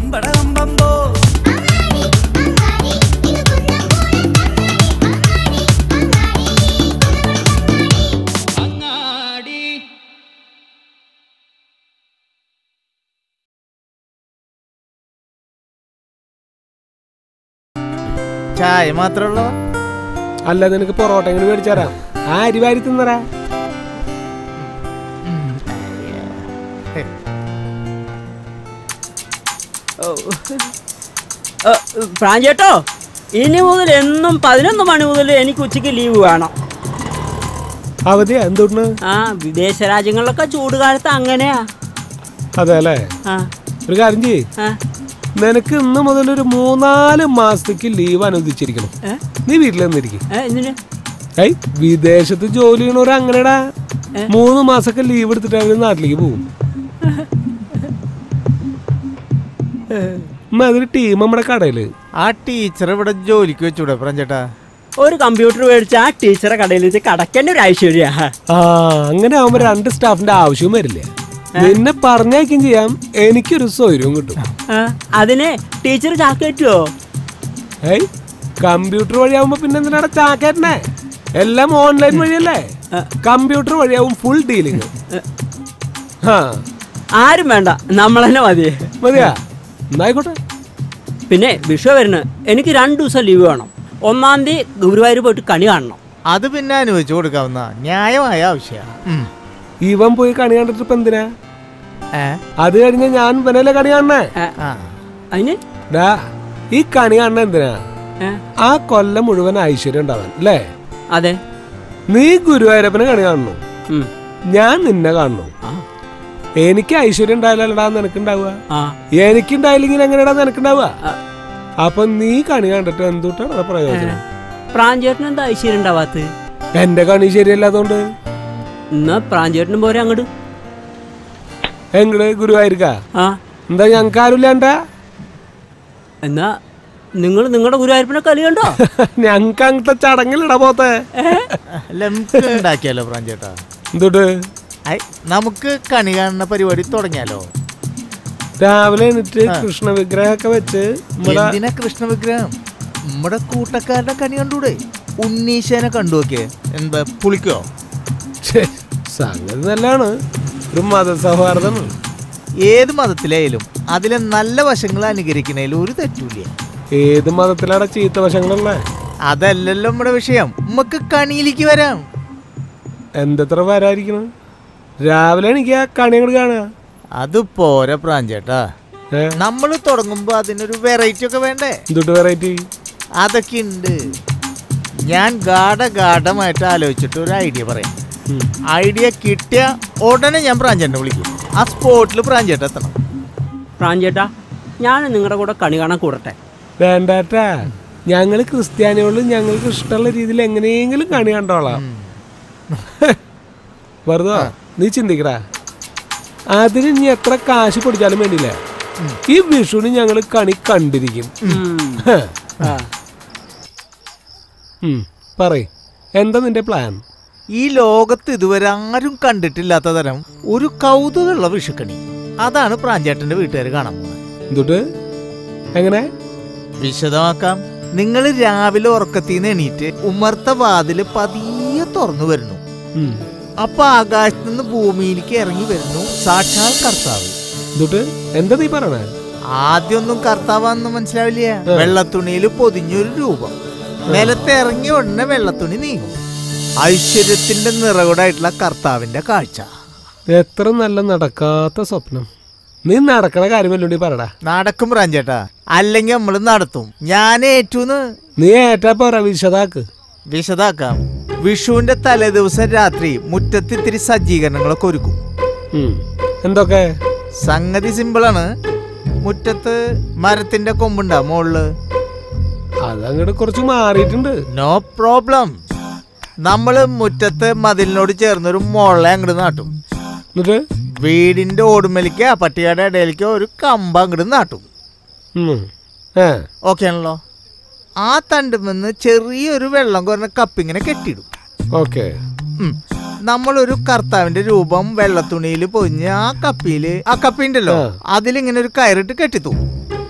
അമ്പടമ്പമ്പോ ചായ മാത്രമുള്ള അല്ല നിനക്ക് പൊറോട്ട എങ്ങനെ മേടിച്ചാരാ ആ അരി വാരി തിന്നറാ പ്രാഞ്ചേട്ടോ ഇനി മുതൽ എന്നും പതിനൊന്ന് മണി മുതൽ എനിക്ക് ഉച്ചയ്ക്ക് ലീവ് വേണം അവധിയാ എന്തുകൊണ്ട് ആ വിദേശ രാജ്യങ്ങളിലൊക്കെ ചൂട് കാലത്ത് അങ്ങനെയാ അതെ അല്ലേ ആ ഒരു കാര്യം ചെയ്യ് ആ നിനക്ക് ഇന്ന് മുതൽ ഒരു മൂന്നാല് മാസത്തേക്ക് ലീവ് അനുവദിച്ചിരിക്കണം ഏ? നീ വീട്ടിൽ നിന്നിരിക്കും ഏ, എന്തിന് ഏയ് വിദേശത്ത് ജോലി ചെയ്യണവർ അങ്ങനെടാ മൂന്ന് മാസമൊക്കെ ലീവ് എടുത്തിട്ട് അവര് നാട്ടിലേക്ക് പോകും അതൊരു ടീം നമ്മുടെ കടയില് ആ ടീച്ചർ ഇവിടെ ജോലിക്ക് വെച്ചൂടെ പ്രാഞ്ചേട്ടാ ഒരു കമ്പ്യൂട്ടർ മേടിച്ച് ആ ടീച്ചറെ കടയിൽ വെച്ച് കടക്കേണ്ട ഒരു ഐശ്വര്യ ആ അങ്ങനെ ആവുമ്പോ രണ്ട് സ്റ്റാഫിന്റെ ആവശ്യവും വരില്ല നിന്നെ പറഞ്ഞയക്കും ചെയ്യാം എനിക്കൊരു സൗകര്യവും കിട്ടും അതിന് ടീച്ചർ ചാക്കേറ്റുവോ ഏയ് കമ്പ്യൂട്ടർ വഴിയാവുമ്പോ പിന്നെ എന്തിനാണ് ചാക്കേറ്റനെ എല്ലാം ഓൺലൈൻ വഴിയല്ലേ കമ്പ്യൂട്ടർ വഴിയാവും ഫുൾ ഡീലിങ് ആ ആരും വേണ്ട നമ്മൾ തന്നെ മതി മതിയാ എന്നായിക്കോട്ടെ പിന്നെ വിഷു വരുന്നു എനിക്ക് രണ്ടു ദിവസം ലീവ് വേണം ഒന്നാം തീയതി ഗുരുവായൂർ പോയിട്ട് കണി കാണണം അത് പിന്നെ അനുവദിച്ചു കൊടുക്കാവുന്ന ന്യായമായ ആവശ്യമാണ് ഇവൻ പോയി കണി കണ്ടിട്ട് ഇപ്പൊ എന്തിനാ അത് കഴിഞ്ഞ ഞാൻ ഇവനല്ലേ കണി കാണണേ അതിന് ഡാ ഈ കണി കാണണ എന്തിനാ ഏ? ആ കൊല്ലം മുഴുവൻ ഐശ്വര്യം ഉണ്ടാവാൻ അല്ലേ അതെ നീ ഗുരുവായൂരപ്പനെ കണി കാണുന്നു ഉം. ഞാൻ നിന്നെ കാണുന്നു ആ. എനിക്ക് ഐശ്വര്യം ഉണ്ടായാലടാ നിനക്കുണ്ടാവുക ആ എനിക്കുണ്ടായില്ലെങ്കിൽ എങ്ങനെയാടാ നിനക്കുണ്ടാവുക ആ. അപ്പൊ നീ കണി കണ്ടിട്ട് എന്തുട്ടാണ് പ്രയോജനം പ്രാഞ്ചേട്ടൻ എന്താ ഐശ്വര്യം ഉണ്ടാവാത്ത എന്റെ കണി ശരിയല്ലാത്തോണ്ട് എന്നാ പ്രാഞ്ചേട്ടനും പോരെ അങ്ങോട്ട് എങ്ങട് ഗുരുവായൂർക്ക ആ എന്താ ഞങ്ങൾക്ക് ആരുമില്ലാണ്ട എന്നാ നിങ്ങൾ നിങ്ങളുടെ ഗുരുവായൂരപ്പനെ കളി കണ്ടോ ഞങ്ങൾക്ക് അങ്ങനത്തെ ചടങ്ങിലിടാ പോത്തെ ലംക്ക് ഉണ്ടാക്കിയാലോ പ്രാഞ്ചേട്ടാ എന്തുട്ട് ഐ, നമുക്ക് കണി കാണുന്ന പരിപാടി തുടങ്ങിയാലോ രാവിലെ എണീറ്റ് കൃഷ്ണ വിഗ്രഹമൊക്കെ വെച്ച് നമ്മുടെ എന്തിനാ കൃഷ്ണ വിഗ്രഹം നമ്മുടെ കൂട്ടക്കാരുടെ കണി കണ്ടൂടെ ഉണ്ണീശനെ കണ്ടു നോക്കിയേ എന്താ പുളിക്കോ ഛെ, സംഗതി നല്ലതാണ് ഒരു മതസൗഹാർദ്ദമാണ് ഏത് മതത്തിലായാലും അതിലെ നല്ല വശങ്ങൾ അനുകരിക്കുന്നതിൽ ഒരു തെറ്റൂല ഏത് മതത്തിലാണ് ചീത്ത വശങ്ങളുള്ളേ അതല്ലല്ലോ നമ്മുടെ വിഷയം നമുക്ക് കണിയിലേക്ക് വരാം എന്തത്ര വരാതിരിക്കണം രാവിലെ എനിക്ക് ആ കണി അങ്ങോട്ട് കാണുക അത് പോരാ പ്രാഞ്ചേട്ടാ ഏ? നമ്മൾ തുടങ്ങുമ്പോ അതിനൊരു വെറൈറ്റി ഒക്കെ വേണ്ടേ എന്തുട്ട് വെറൈറ്റി അതൊക്കെ ഉണ്ട് ഞാൻ ഗാഠ ഗാഠമായിട്ട് ആലോചിച്ചിട്ട് ഒരു ഐഡിയ പറയാം ഐഡിയ കിട്ടിയ ഉടനെ ഞാൻ പ്രാഞ്ചേട്ടനെ വിളിക്കും ആ സ്പോട്ടിൽ പ്രാഞ്ചേട്ട എത്തണം പ്രാഞ്ചേട്ടാ ഞാൻ നിങ്ങളുടെ കൂടെ കണി കാണാൻ കൂടട്ടെ വേണ്ടാട്ടാ ഞങ്ങൾ ക്രിസ്ത്യാനികളിൽ ഞങ്ങൾക്ക് ഇഷ്ടമുള്ള രീതിയിൽ എങ്ങനെയെങ്കിലും കണി കണ്ടോളാം വെറുതെ നീ ചിന്തിക്കടാ അതിന് ഇനി എത്ര കാശ് പൊടിച്ചാലും വേണ്ടിയില്ല ഈ വിഷുവിന് ഞങ്ങൾ കണി കണ്ടിരിക്കും ഹ. ഉം, പറയ് എന്താ നിന്റെ പ്ലാൻ ഈ ലോകത്ത് ഇതുവരെ ആരും കണ്ടിട്ടില്ലാത്ത തരം ഒരു കൗതുകമുള്ള വിഷുക്കണി അതാണ് പ്രാഞ്ചേട്ടന്റെ വീട്ടുകാർ കാണാൻ പോകുന്നത് എന്തുട്ട് എങ്ങനെ വിശദമാക്കാം നിങ്ങൾ രാവിലെ ഉറക്കത്തിന്ന് എണീറ്റ് ഉമ്മർത്ത വാതില് പതിയെ തുറന്നു വരുന്നു ഉം. അപ്പൊ ആകാശത്ത് നിന്ന് ഭൂമിയിലേക്ക് ഇറങ്ങി വരുന്നു സാക്ഷാൽ കർത്താവ് എന്തുട്ട് എന്താ നീ പറയണേ ആദ്യമൊന്നും കർത്താവാന്ന് മനസ്സിലാവില്ല വെള്ളത്തുണിയിൽ പൊതിഞ്ഞൊരു രൂപം നിലത്ത് ഇറങ്ങിയ ഉടനെ വെള്ളത്തുണി നീങ്ങും ഐശ്വര്യത്തിന്റെ നിറകുടായിട്ടുള്ള കർത്താവിന്റെ കാഴ്ച എത്ര നല്ല നടക്കാത്ത സ്വപ്നം നീ നടക്കണ കാര്യമല്ലോണ്ടി പറടാ നടക്കും പ്രാഞ്ചേട്ടാ അല്ലെങ്കിൽ നമ്മൾ നടത്തും ഞാൻ ഏറ്റുന്ന് നീ ഏറ്റാ പോരാ വിശദാക്ക് വിശദാക്കാം വിഷുവിന്റെ തലേദിവസം രാത്രി മുറ്റത്ത് ഇത്തിരി സജ്ജീകരണങ്ങളൊക്കെ ഒരുക്കും ഉം. എന്തൊക്കെ സംഗതി സിമ്പിളാണ് മുറ്റത്ത് മരത്തിന്റെ കൊമ്പുണ്ടാ മുകളില് അതങ്ങോട്ട് കുറച്ച് മാറിയിട്ടുണ്ട് നോ പ്രോബ്ലം നമ്മള് മുറ്റത്ത് മതിലിനോട് ചേർന്നൊരു മുള അങ്ങോട്ട് നാട്ടും എന്നിട്ട് വീടിന്റെ ഓടുമലിക്കോ പട്ടികയുടെ ഇടയിലേക്കോ ഒരു കമ്പ അങ്ങോട്ട് നാട്ടും ഉം. ഏ ഓക്കെ ആണല്ലോ ആ തണ്ടുമെന്ന് ചെറിയൊരു വെള്ളം കുറഞ്ഞ കപ്പിങ്ങനെ കെട്ടിയിടും ഓക്കെ ഉം. നമ്മളൊരു കർത്താവിന്റെ രൂപം വെള്ളത്തുണിയിൽ പൊതിഞ്ഞ് ആ കപ്പിയില് ആ കപ്പിണ്ടല്ലോ ആ. അതിലിങ്ങനെ ഒരു കയറിട്ട് കെട്ടിത്തു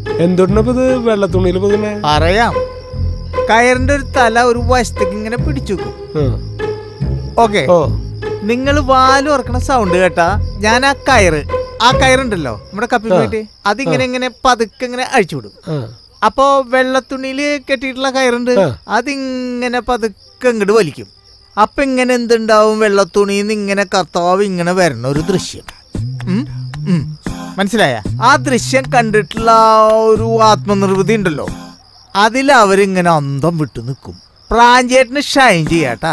എന്തുകൊണ്ടപ്പോ ഇത് വെള്ളത്തുണിയിൽ പൊതുന്നെ പറയാം കയറിന്റെ ഒരു തല ഒരു വശത്തേക്ക് ഇങ്ങനെ പിടിച്ചു വെക്കും ഓക്കെ ഓ നിങ്ങൾ വാല് ഉറക്കണ സൗണ്ട് കേട്ടാ ഞാൻ ആ കയറ് ആ കയറുണ്ടല്ലോ നമ്മുടെ കപ്പി പോയിട്ട് അതിങ്ങനെ ഇങ്ങനെ പതുക്കെ ഇങ്ങനെ അഴിച്ചുവിടും ആ അപ്പോ വെള്ളത്തുണിയിൽ കെട്ടിയിട്ടുള്ള കയറുണ്ട് ആ. അതിങ്ങനെ പതുക്കെ ഇങ്ങോട്ട് വലിക്കും അപ്പൊ ഇങ്ങനെ എന്തുണ്ടാവും വെള്ളത്തുണിയിൽ നിന്ന് ഇങ്ങനെ കർത്താവ് ഇങ്ങനെ വരണ ഒരു ദൃശ്യം ഉം? ഉം. മനസ്സിലായ ആ ദൃശ്യം കണ്ടിട്ടുള്ള ആ ഒരു ആത്മനിർവൃതി ഉണ്ടല്ലോ അതിൽ അവരിങ്ങനെ അന്തം വിട്ടു നിൽക്കും പ്രാഞ്ചേട്ടന് ഷൈൻ ചെയ്യാട്ടാ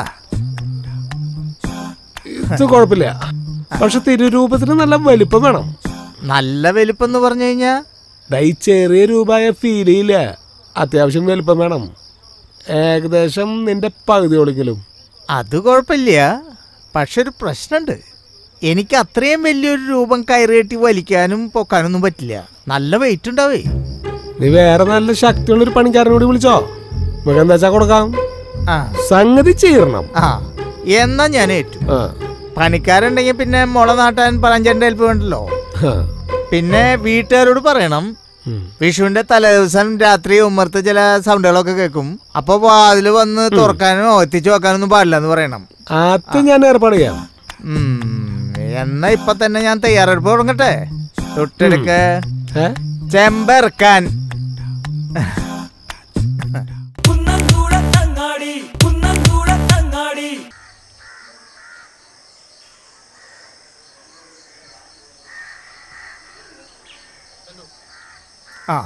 ഇത് കുഴപ്പമില്ല പക്ഷെ തിരുരൂപത്തിന് നല്ല വലിപ്പം വേണം നല്ല വലിപ്പം എന്ന് പറഞ്ഞു കഴിഞ്ഞാ ദാ ഈ ചെറിയ രൂപമായ ഫീൽ ചെയ്യില്ല അത്യാവശ്യം വലിപ്പം വേണം ഏകദേശം നിന്റെ പകുതിയോളെങ്കിലും അത് കുഴപ്പമില്ല പക്ഷെ ഒരു പ്രശ്നമുണ്ട് എനിക്ക് അത്രയും വലിയൊരു രൂപം കയറി കെട്ടി വലിക്കാനും പൊക്കാനൊന്നും പറ്റില്ല നല്ല വെയിറ്റ് ഉണ്ടാവേ നീ വേറെ നല്ല ശക്തിയുള്ള ഒരു പണിക്കാരനോട് വിളിച്ചോ നമുക്ക് എന്താ വെച്ചാ കൊടുക്കാം ആ സംഗതി ചീരണം ആ എന്നാ ഞാൻ ഏറ്റു ആ പണിക്കാരുണ്ടെങ്കിൽ പിന്നെ മുള നാട്ടാൻ പഴഞ്ചേൻ്റെ ഹെൽപ്പ് വേണ്ടല്ലോ ആ. പിന്നെ വീട്ടുകാരോട് പറയണം ഉം. വിഷുവിന്റെ തലേദിവസം രാത്രി ഉമ്മർത്ത് ചില സൗണ്ടുകളൊക്കെ കേൾക്കും അപ്പൊ വാതില് വന്ന് തുറക്കാനോ എത്തിച്ചു വെക്കാനൊന്നും പാടില്ല എന്ന് പറയണം അത് ഞാൻ ഏർപ്പാട് ചെയ്യാം ഉം, എന്നാ ഇപ്പൊ തന്നെ ഞാൻ തയ്യാറെടുപ്പ് തുടങ്ങട്ടെ തൊട്ടെടുക്ക ഏ ചെമ്പെറുക്കാൻ ആ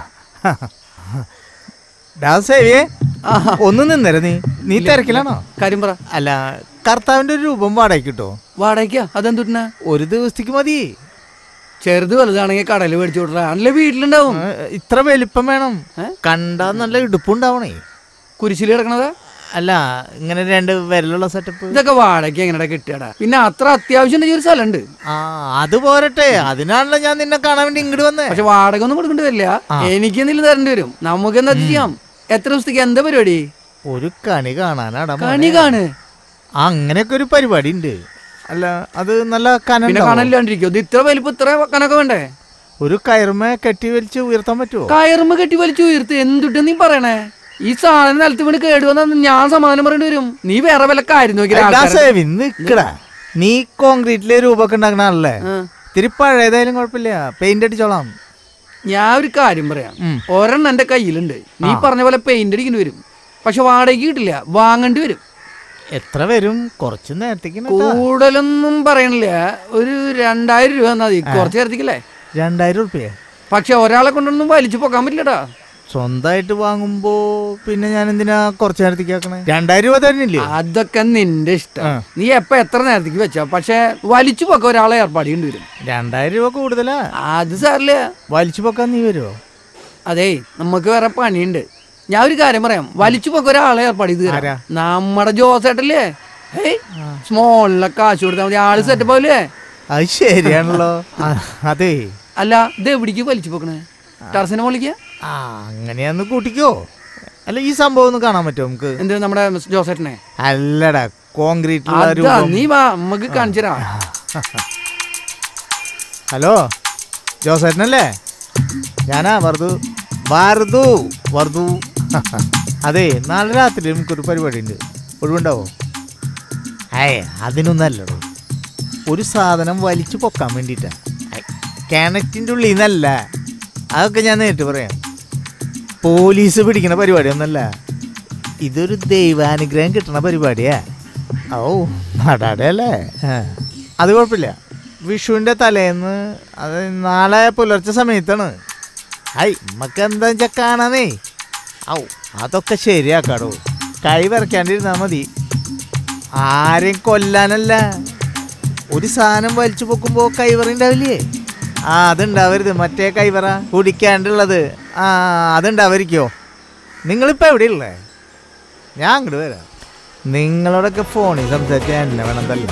ഡാ സേവിയേ ഒന്ന് നിന്നര നീ നീ തിരക്കിലാണോ കാര്യം പറ അല്ല കർത്താവിന്റെ ഒരു രൂപം വാടകയ്ക്ക് കിട്ടോ വാടകയ്ക്കാ അതെന്തുട്ടിനാ ഒരു ദിവസത്തേക്ക് മതി ചെറുത് വലുതാണെങ്കിൽ കടയിൽ മേടിച്ചു വിടറ അല്ലേ വീട്ടിലുണ്ടാവും ഏ, ഇത്ര വലിപ്പം വേണം ഏ? കണ്ടാ നല്ല ഇടുപ്പുണ്ടാവണേ കുരിശിൽ കിടക്കണതാ അല്ല ഇങ്ങനെ രണ്ട് വിരലുള്ള സെറ്റപ്പ് ഇതൊക്കെ വാടകയ്ക്ക് എങ്ങനെയാ കിട്ടിയടാ പിന്നെ അത്ര അത്യാവശ്യം ഉണ്ടെങ്കിൽ ഒരു സ്ഥലമുണ്ട് ആ അത് പോരട്ടെ അതിനാണല്ലോ ഞാൻ നിന്നെ കാണാൻ വേണ്ടി ഇങ്ങോട്ട് വന്നേ പക്ഷെ വാടക ഒന്നും കൊടുക്കേണ്ടി വരില്ല എനിക്ക് എന്തെങ്കിലും തരേണ്ടി വരും നമുക്ക് എന്താ ചെയ്യാം എത്ര ദിവസത്തേക്ക് എന്താ പരിപാടി ഒരു കണി കാണാനാടാ മോനെ. കണി കാണ് ആ, അങ്ങനെയൊക്കെ ഒരു പരിപാടി ഉണ്ട് അല്ല അത് നല്ല പിന്നെ കന കാണാനില്ലാണ്ടിരിക്കും ഇത് ഇത്ര വലിപ്പം ഇത്ര കണക്ക് വേണ്ടേ ഒരു കയറുമേ കെട്ടി വലിച്ച് ഉയർത്താൻ പറ്റുമോ കയറുമ്പോ കെട്ടി വലിച്ചു ഉയർത്ത് എന്തുട്ട് നീ പറയണേ ഈ സാധനം നിലത്ത് വീണ് കേടുവന്ന ഞാൻ സമാധാനം പറയേണ്ടി വരും നീ വേറെ വല്ല കാര്യം നോക്കി എടാ സേവി, നിക്കടാ നീ കോൺക്രീറ്റിലെ രൂപമൊക്കെ ഉണ്ടാക്കണ ആളല്ലേ ഇത്തിരി പഴയതായാലും കുഴപ്പമില്ല പെയിന്റ് അടിച്ചോളാം ഞാൻ ഒരു കാര്യം പറയാം ഉം. ഒരെണ്ണം എന്റെ കയ്യിലുണ്ട് നീ പറഞ്ഞ പോലെ പെയിന്റ് അടിക്കേണ്ടി വരും പക്ഷെ വാടകയ്ക്ക് കിട്ടില്ല വാങ്ങേണ്ടി വരും എത്ര വരും കുറച്ച് നേരത്തേക്ക് ണ് ട്ടാ. കൂടുതലൊന്നും പറയണില്ല ഒരു രണ്ടായിരം രൂപ എന്നാ മതി കുറച്ച് നേരത്തേക്കല്ലേ രണ്ടായിരം ഉറുപ്പ്യ പക്ഷെ ഒരാളെ കൊണ്ടൊന്നും വലിച്ചു പോക്കാൻ പറ്റില്ലടാ സ്വന്തമായിട്ട് വാങ്ങുമ്പോ പിന്നെ ഞാൻ എന്തിനാ കുറച്ച് നേരത്തേക്ക് ആക്കണേ രണ്ടായിരം രൂപ തരുന്നില്ലേ അതൊക്കെ നിന്റെ ഇഷ്ടം ആ. നീ എപ്പ എത്ര നേരത്തേക്ക് വെച്ചോ പക്ഷെ വലിച്ചു പോക്കാൻ ഒരാളെ ഏർപ്പാട് ചെയ്യേണ്ടി വരും രണ്ടായിരം രൂപ കൂടുതലാ അത് സാറില്ല വലിച്ചു പോക്കാൻ നീ വരുമോ അതേ നമുക്ക് വേറെ പണിയുണ്ട് ഞാൻ ഒരു കാര്യം പറയാം വലിച്ചു പോക്കാൻ ഒരാളെ ഏർപ്പാട് ചെയ്ത് ആരാ? തരാം നമ്മുടെ ജോസേട്ടല്ലേ ഏയ് സ്മോളിലെ കാശ് കൊടുത്താൽ മതി ആള് സെറ്റപ്പ് ആവില്ലേ അത് ശരിയാണല്ലോ ആ, അതെ അല്ല ഇത് എവിടേക്ക് വലിച്ചു പോക്കണേ ടെറസിനെ മോളിക്ക ആ അങ്ങനെയാന്ന് കൂട്ടിക്കോ അല്ല ഈ സംഭവം ഒന്ന് കാണാൻ പറ്റുമോ നമുക്ക് എന്ത് നമ്മുടെ മിസ് ജോസേട്ടനെ അല്ലടാ കോൺക്രീറ്റിലുള്ള അതാ രൂപം നീ വാ നമുക്ക് കാണിച്ചു തരാം ഹലോ ജോസേട്ടനല്ലേ ഞാനാ വർധു വർധു വർധു അതെ നാളെ രാത്രി നമുക്കൊരു പരിപാടി ഉണ്ട് ഒഴിവുണ്ടാവോ ഏയ് അതിനൊന്നല്ലടോ ഒരു സാധനം വലിച്ചു പൊക്കാൻ വേണ്ടിയിട്ടാ ഐ, കിണറ്റിൻ്റെ ഉള്ളിൽ നിന്നല്ല അതൊക്കെ ഞാൻ നേരിട്ട് പറയാം പോലീസ് പിടിക്കണ പരിപാടിയൊന്നല്ല ഇതൊരു ദൈവാനുഗ്രഹം കിട്ടണ പരിപാടിയാ ഓ നടാടല്ലേ അത് കുഴപ്പമില്ല വിഷുവിൻ്റെ തലേന്ന് അത് നാളെ പുലർച്ചെ സമയത്താണ് ഐ നമുക്ക് എന്താ വെച്ചാൽ കാണാനേ ഔ അതൊക്കെ ശരിയാക്കാടോ കൈ വരയ്ക്കാണ്ടിരുന്നാൽ മതി ആരെയും കൊല്ലാനല്ല ഒരു സാധനം വലിച്ചു പൊക്കുമ്പോൾ കൈവറ ഉണ്ടാവില്ലേ ആ അതുണ്ടാവരുത് മറ്റേ കൈവറ കുടിക്കാണ്ടുള്ളത് ആ അതുണ്ടാവരിക്കോ നിങ്ങളിപ്പോൾ എവിടെയുള്ളേ ഞാൻ അങ്ങോട്ട് വരാം നിങ്ങളോടൊക്കെ ഫോണിൽ സംസാരിക്കാൻ എന്നെ വേണം തല്ല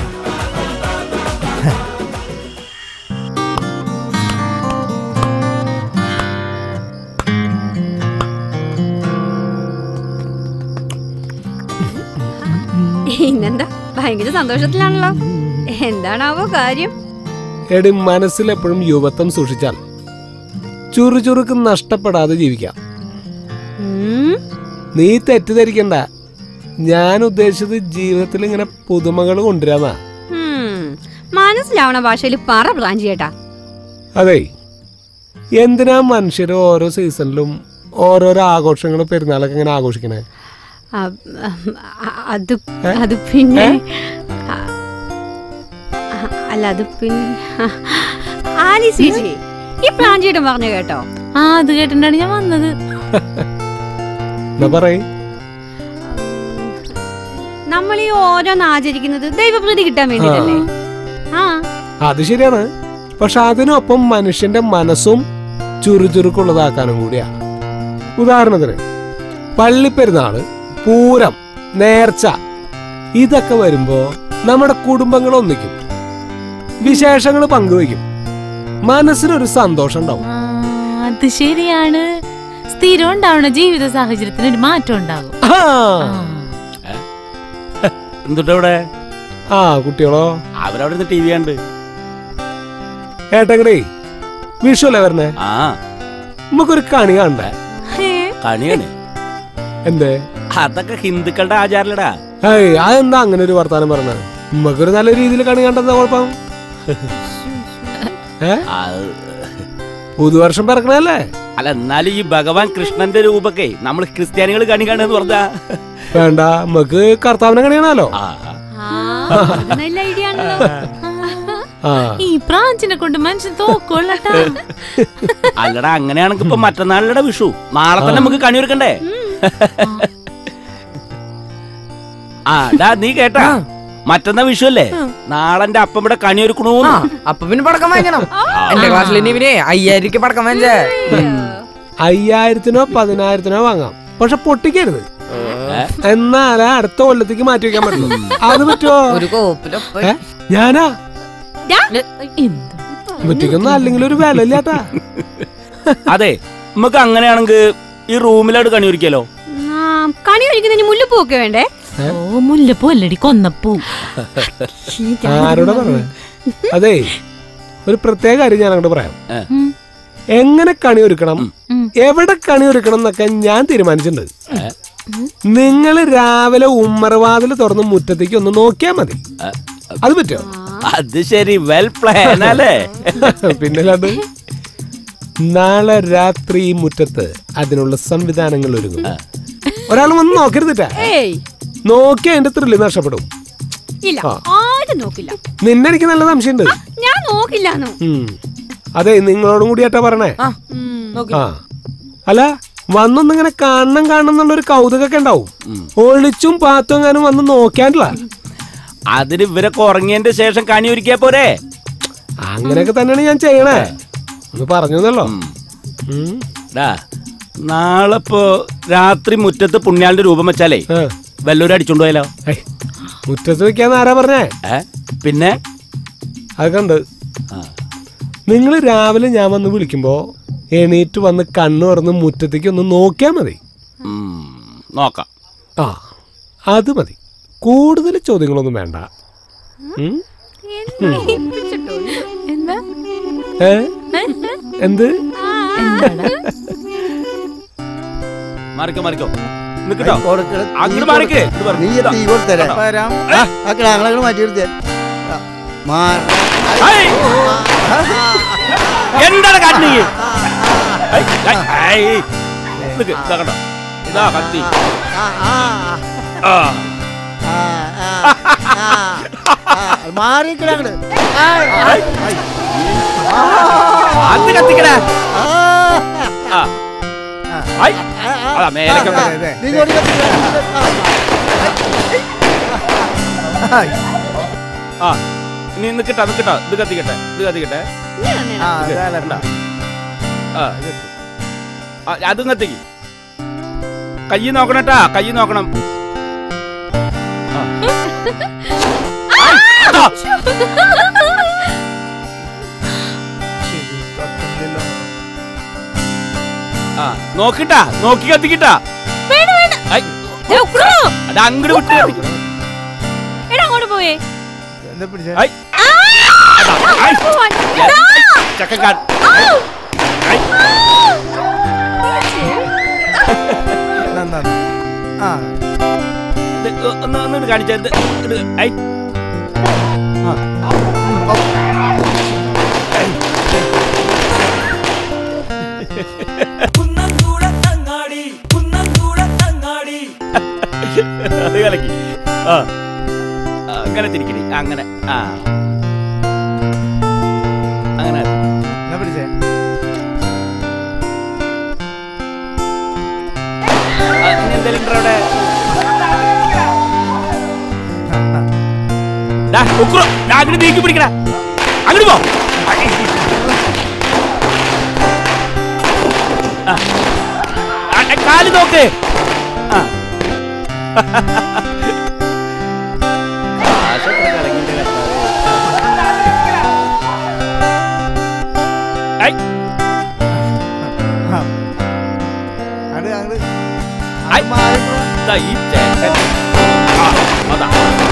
ഇന്നെന്താ ഭയങ്കര സന്തോഷത്തിലാണല്ലോ എന്താണാവോ കാര്യം എടി മനസ്സിൽ എപ്പോഴും യുവത്വം സൂക്ഷിച്ചാൽ ചുറുചുറുക്ക് നഷ്ടപ്പെടാതെ ജീവിക്കാം ഉം. നീ തെറ്റിദ്ധരിക്കണ്ട ഞാൻ ഉദ്ദേശിച്ചത് ജീവിതത്തിൽ ഇങ്ങനെ പുതുമകൾ കൊണ്ടുവരാന്നാ ഉം. മനസ്സിലാവണ ഭാഷയിൽ പറ പ്ലാൻ ചെയ്യട്ടാ അതെ എന്തിനാ മനുഷ്യർ ഓരോ സീസണിലും ഓരോരോ ആഘോഷങ്ങൾ പെരുന്നാളൊക്കെ ഇങ്ങനെ ആഘോഷിക്കണേ ആ, ആ, അത് അത് പിന്നെ ആ, ആ, അല്ല അത് പിന്നെ ആലി ചേച്ചി ഈ പ്ലാൻ ചെയ്തിട്ട് പറഞ്ഞു കേട്ടോ ആ അത് കേട്ടിട്ടാണ് ഞാൻ വന്നത് എന്നാ പറയ് നമ്മൾ ഈ ഓരോന്ന് ആചരിക്കുന്നത് ദൈവപ്രീതി കിട്ടാൻ വേണ്ടിട്ടല്ലേ ആ അത് ശരിയാണ് പക്ഷെ അതിനൊപ്പം മനുഷ്യന്റെ മനസ്സും ചുറുചുറുക്കുള്ളതാക്കാനും കൂടിയാ ഉദാഹരണത്തിന് പള്ളിപ്പെരുന്നാള് പൂരം നേർച്ച ഇതൊക്കെ വരുമ്പോ നമ്മുടെ കുടുംബങ്ങൾ ഒന്നിക്കും വിശേഷങ്ങൾ പങ്കുവയ്ക്കും മനസ്സിനൊരു സന്തോഷം ഉണ്ടാവും ആ, അത് ശരിയാണ് സ്ഥിരം ഉണ്ടാവണ ജീവിത സാഹചര്യത്തിന് ഒരു മാറ്റം ഉണ്ടാകും ആ. ആ. എന്തുട്ടാ ഇവിടെ ആ കുട്ടികളോ അവരവിടെ നിന്ന് ടി വി കണ്ട് ഏട്ടങ്ങടേ വിഷു അല്ലേ വരണേ ആ നമുക്കൊരു കണി കാണണ്ടേ ഹേ, കണിയാണ് എന്തേ അതൊക്കെ ഹിന്ദുക്കളുടെ ആചാരലടാ ഏയ് അതെന്താ അങ്ങനെ ഒരു വർത്താനം പറഞ്ഞത് നമുക്കൊരു നല്ല രീതിയിൽ കണി കണ്ടെന്താ കുഴപ്പം ഏ പുതുവർഷം പിറക്കണല്ലേ അല്ല എന്നാലും ഈ ഭഗവാൻ കൃഷ്ണന്റെ രൂപക്കെ നമ്മൾ ക്രിസ്ത്യാനികൾ കണി കാണുന്ന് പറഞ്ഞാ വേണ്ട നമുക്ക് കർത്താവിനെ കണിയണല്ലോ ആ, ആ, അത് നല്ല ഐഡിയ ആണല്ലോ ആ ഈ പ്രാഞ്ചിനെ കൊണ്ട് മനുഷ്യൻ തോക്കൊള്ളട്ടാ അല്ലടാ അങ്ങനെയാണെങ്കിൽ ഇപ്പൊ മറ്റന്നാളുടെ വിഷു നാളെ തന്നെ നമുക്ക് കണി ഒരുക്കണ്ടേ ആ ഡാ നീ കേട്ടാ മറ്റന്നാ വിഷു അല്ലേ നാളെ എന്റെ അപ്പം ഇവിടെ കണി ഒരുക്കണു ആ അപ്പൊ പിന്നെ പടക്കം വാങ്ങിക്കണം എന്റെ ക്ലാസ്സിൽ ഇനി ഇവനെ അയ്യായിരം പടക്കം വാങ്ങിച്ചേ അയ്യായിരത്തിനോ പതിനായിരത്തിനോ വാങ്ങാം പക്ഷെ പൊട്ടിക്കരുത് എന്നാലേ അടുത്ത കൊല്ലത്തേക്ക് മാറ്റി വെക്കാൻ പറ്റുള്ളൂ അത് പറ്റുമോ ഒരു കോപ്പിലൊപ്പം ഏ? ഞാനാ എന്ത് മുറ്റിക്കൊന്നും അല്ലെങ്കിൽ ഒരു വില ഇല്ലാട്ടാ അതെ നമുക്ക് അങ്ങനെയാണെങ്കിൽ ഈ റൂമിലോട്ട് കണി ഒരുക്കിയാലോ ആ, കണി ഒഴിക്കുന്നതിന് മുല്ലപ്പൂവൊക്കെ വേണ്ടേ ഓ മുല്ലപ്പൂ അല്ലടി കൊന്നപ്പൂ ആരോടാ പറഞ്ഞേ അതെ ഒരു പ്രത്യേക കാര്യം ഞാൻ അങ്ങോട്ട് പറയാം ഉം. എങ്ങനെ കണി ഒരുക്കണം ഉം. എവിടെ കണി ഒരുക്കണം എന്നൊക്കെ ഞാൻ തീരുമാനിച്ചിട്ടുണ്ട് നിങ്ങൾ രാവിലെ ഉമ്മറവാതിൽ തുറന്ന് മുറ്റത്തേക്ക് ഒന്ന് നോക്കിയാ മതി അത് പറ്റോ അത് ശരി വെൽ പ്ലാൻ അല്ലേ പിന്നല്ലാണ്ട് നാളെ രാത്രി ഈ മുറ്റത്ത് അതിനുള്ള സംവിധാനങ്ങൾ ഒരുങ്ങും ഒരാൾ വന്ന് നോക്കരുതിട്ടാ ഏയ് നോക്കി അതിന്റെ ത്രില്ല് നഷ്ടപ്പെടും ഇല്ല ആ. ആരും നോക്കില്ല നിന്നെ എനിക്ക് നല്ല സംശയമുണ്ട് ഞാൻ നോക്കില്ലാന്നു ഉം. അതെ നിങ്ങളോടും കൂടിയാട്ടാ പറയണേ ആ ഉം. നോക്കി ആ അല്ല വന്നൊന്നിങ്ങനെ കാണണം കാണണം എന്നുള്ളൊരു കൗതുകൊക്കെ ഉണ്ടാവും ഉം. ഒളിച്ചും പാത്തും എങ്ങാനും വന്ന് നോക്കാനില്ല അതിന് ഇവരൊക്കെ ഉറങ്ങിയതിന്റെ ശേഷം കണി ഒരുക്കിയാ പോരെ അങ്ങനെയൊക്കെ തന്നെയാണ് ഞാൻ ചെയ്യണേ ഒന്ന് പറഞ്ഞല്ലോ ഉം. ഡാ നാളെ ഇപ്പോ രാത്രി മുറ്റത്ത് പുണ്യാളിന്റെ രൂപം വെച്ചാലേ വല്ലവരും അടിച്ചോണ്ട് പോയാലോ മുറ്റത്ത് വെക്കാന്ന് ആരാ പറഞ്ഞേ ഏ പിന്നെ അതൊക്കെ ഉണ്ട് ആ. നിങ്ങൾ രാവിലെ ഞാൻ വന്ന് വിളിക്കുമ്പോ എണീറ്റ് വന്ന് കണ്ണു തുറന്ന് മുറ്റത്തേക്ക് ഒന്ന് നോക്കിയാ മതി ഉം, നോക്കാം ആ അത് മതി കൂടുതൽ ചോദ്യങ്ങളൊന്നും വേണ്ട ഉം? എന്നെ ഏൽപ്പിച്ചിട്ടുള്ളൂ. എന്താ ഏ? എന്ത് എന്താടാ മാറിക്കോ മാറിക്കോ നിക്കട്ടോ കൊടുക്കണ അങ്ങോട്ട് മാറിക്ക് ഇത് പറ. നീ തീ കൊടുത്തരാ വരാം ആ കിടാങ്ങളെ മാറ്റി കൊടുത്തേ ഐ! എന്താണ് കാട്ടി നിക്ക് ഇതാ കണ്ടോ ഇതാ കത്തി ആ മാറി കിടാങ്ങള് അത് കത്തിക്കടാ ആ ഐ അതാ മേലേക്കൊക്കെ നീ ഇങ്ങോട്ട് കത്തിക്കടാ. ആ ഇനി നിക്കട്ടാ നിക്കട്ടാ ഇത് കത്തിക്കട്ടെ ഇത് കത്തിക്കട്ടെ ഇങ്ങനെ തന്നെയാണ്. ആ, ഇത് അതാ കണ്ടോ? ആ ഇത് കത്തി. ആ, അതും കത്തിക്ക് കൈ നോക്കണട്ടാ കൈ നോക്കണം ആ. ഐ, അതാ. ആ നോക്കിട്ടാ നോക്കി കത്തിക്കിട്ടാ ഐ, ദേ, ഉക്രോ. അത് അങ്ങോട്ട് വിട്ട് കത്തിക്ക്. എടാ അങ്ങോട്ട് പോയേ എന്താ പിടിച്ചേ? ഐ, അതാ, ഐ, ഐ, ചക്കക്കാട് ഐ, ഒന്ന് കാണിച്ചത് ഐ അത് കലക്കി ആ ആ, അങ്ങനെ തിരിക്കടി അങ്ങനെ ആ അങ്ങനെ എന്നാ പിടിച്ചേ ആ, ഇനി എന്തേലും ഉണ്ടോ അവിടെ ഡാ, ഉക്രു, ഡാ, അങ്ങട് നീക്കി പിടിക്കടാ അങ്ങോട്ട് പോ ആ. ആ, ആ, കാല് നോക്ക് ആ. ആശത്ര കലങ്ങിന്റെ കർത്താവേ. ഐ, അങ്ങട് അങ്ങട് ഐ. ദാ ഈ ചേട്ടൻ ആ, അതാ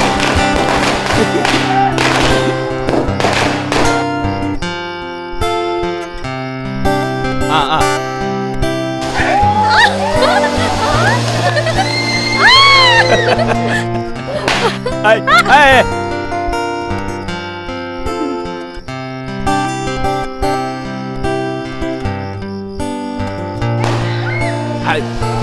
ആ ആ ഐ, ഐ. ഐ.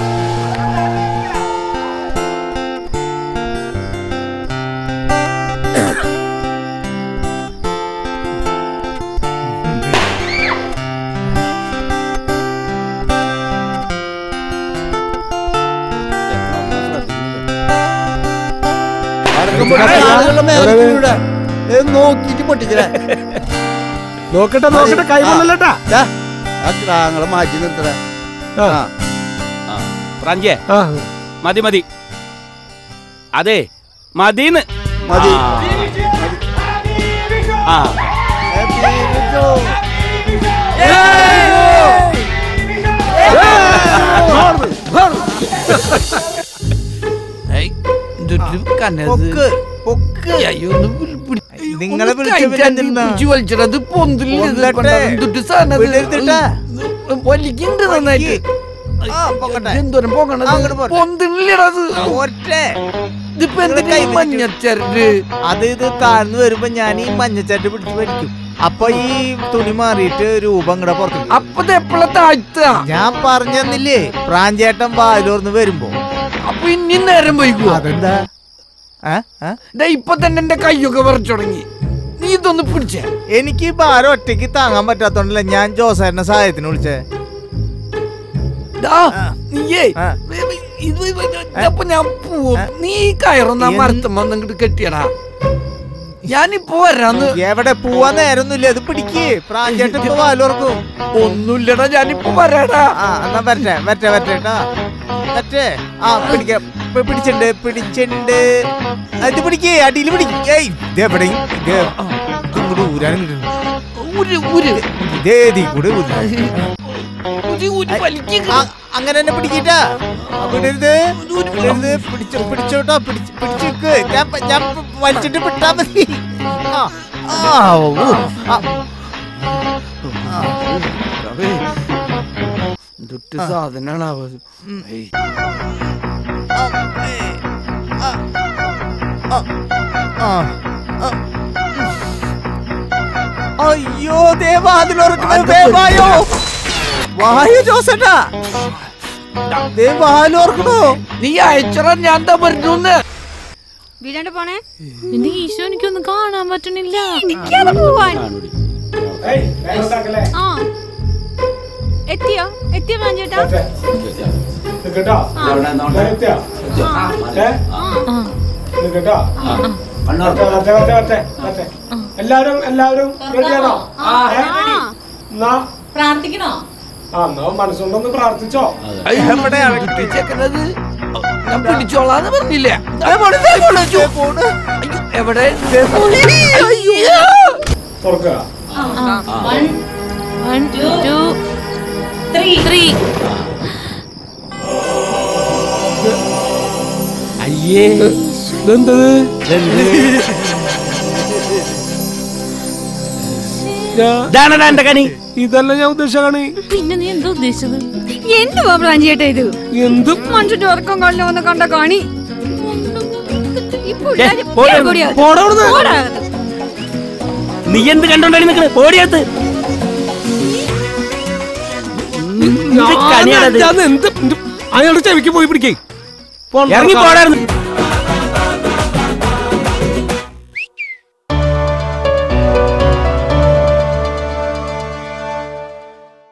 ആളുകളുടെ മേലെ വീഴാ. ഏ, നോക്കിട്ട് പൊട്ടിക്കലേ നോക്കട്ടെ നോക്കട്ടെ കൈമല്ലട്ടാ ആ കിടാങ്ങളെ മാറ്റി നിർത്തടാ ആ ആ, പ്രാഞ്ചിയേ ആ മതി മതി അതെ മതിന്ന് മതി. ആ ഏ, വീണിട്ടോ. ഏയ്, ഇതൊരു കനത്. പൊക്ക് പൊക്ക് അയ്യോ, ഒന്ന് പിടി- പിടി- നിങ്ങളെ ഒന്ന് വിളിച്ച കയറ്റാൻ പിന്നെ എന്തിനാ? പിടിച്ച് വലിച്ചിട്ട് അത് പൊന്തില്ല ഇത് പൊന്തട്ടെ. കൊണ്ടാ. എന്തൊട്ട് സാധനം അത്? വിടരുതിട്ടാ. വലിക്കുന്നുണ്ട് നന്നായിട്ട് ആ, പൊക്കട്ടെ. എന്തോരം പോകണത് അങ്ങോട്ട് പോട്ടെ. പൊന്തില്ലടാ അത് ഒറ്റേ ഇതിപ്പോ എന്തിനാ കൈ ഈ പിടിച്ചു. മഞ്ഞച്ചരട് അത് ഇത് താഴ്ന്നു വരുമ്പോ ഞാൻ ഈ മഞ്ഞച്ചാട്ട് പിടിച്ച് വലിക്കും അപ്പൊ ഈ തുണി മാറിയിട്ട് രൂപം കൂടെ പുറത്തു വരും. അപ്പൊ ഇത് എപ്പോഴാ താഴ്ത്തുക ഞാൻ പറഞ്ഞെന്നില്ലേ പ്രാഞ്ചേട്ടൻ വായിലോർന്ന് വരുമ്പോ അപ്പൊ ഇനി നേരം വൈകുവോ അതെന്താ ഏ? ഏ? ദേ ഇപ്പൊ തന്നെ എന്റെ കൈയൊക്കെ വിറച്ചു തുടങ്ങി നീ ഇതൊന്ന് പിടിച്ചേ എനിക്ക് ഈ ഭാരം ഒറ്റയ്ക്ക് താങ്ങാൻ പറ്റാത്തോണ്ടല്ല ഞാൻ ജോസേട്ടനെ സഹായത്തിന് വിളിച്ചേ ദാ, നീയേ ആ. ഇത് അപ്പൊ ഞാൻ പോവും നീ ഈ കയറൊന്നാ എന്ത്? മരത്തമ്മ ഇങ്ങോട്ട് കെട്ടിയടാ ഞാനിപ്പോ വരാന്ന് എവിടെ പോവാൻ നേരൊന്നുമില്ല ഇത് പിടിക്ക് പ്രാഞ്ചേട്ടൻ ഇപ്പൊ വാലോർക്കും ഒന്നുമില്ലടാ ഞാനിപ്പോ വരാടാ ആ എന്നാ വരട്ടെ വരട്ടെ വരട്ടെ ട്ടാ. വരട്ടെ ആ പിടിക്കാം പി- പിടിച്ചിണ്ട് പിടിച്ചിണ്ട് ആ, ഇത് പിടിക്ക് അടിയിൽ പിടിക്ക് ഏയ് ഇത് എവിടെയും ഇത് ഇങ്ങോട്ട് ഊരാനും കിട്ടുന്നു ഊര് ഊര് ഇതേതി കൂടെ ഊരാൻ. ഊര് ഊര് വലിക്കുക ആ, അങ്ങനെ തന്നെ പിടിക്കട്ടാ വിടരുത് വിടരുത് പിടിച്ചോ പിടിച്ചോട്ടോ പിടിച്ച് പിടിച്ചിക്ക് ഞാൻ പ- ഞാൻ പ- വലിച്ചിട്ട് വിട്ടാ മതി ആ ആ ഊ, ആ. എന്തൊട്ട് സാധനാണ് അവ ഏയ്. ആ, ഏ, ആ, ആ, ആ, ആ. അയ്യോ ദേ വാതിലുറക്കണ വായോ വായു ജോസേട്ടാ ദേ വാതിലുറക്കണോ നീ അയച്ചറ ഞാൻ എന്താ വരുന്നു വീടാണ്ട് പോണേ എന്റെ ഈശോ എനിക്കൊന്നും കാണാൻ പറ്റണില്ല എനിക്കാതെ പോവാൻ ആ എത്തിയോ എത്തിയോ പ്രാഞ്ചേട്ടാ എല്ലാരും എല്ലാവരും റെഡിയാണോ ആ എന്നാ പ്രാർത്ഥിക്കണോ ആ എന്നാ മനസ്സുകൊണ്ടൊന്ന് പ്രാർത്ഥിച്ചോ എവിടെയാണ് പിടിച്ചേക്കണത് ഞാൻ പിടിച്ചോളാന്ന് പറഞ്ഞില്ലേ ദേ പോണ്, ദേ പോണ്, ദേ പോണ്. അയ്യോ, എവിടെ തുറക്കുക വൺ ടു ത്രീ അയ്യേ ഇതെന്തത് ഞാ- ഇതാണടാ എന്റെ കനി ഇതല്ല ഞാൻ ഉദ്ദേശിച്ചാണ് പിന്നെ നീ എന്താ ഉദ്ദേശിച്ചത് എന്തുവാ പ്രാഞ്ചേട്ടാ ഇത് എന്ത് മനുഷ്യന്റെ ഉറക്കം കണ്ടു വന്ന് കണ്ട കാണി ഈ പുള്ളാര് പോടാ, കൂടിയാ. പോടാ അവിടുന്ന്. പോടാ. നീ എന്ത് കണ്ടോണ്ടാണ് നിക്കണേ ഓടിയത്ത് ഞാൻ എന്ത് അയാളുടെ ചെവിക്ക് പോയി പിടിക്കേ ഇറങ്ങി പോടായിരുന്നു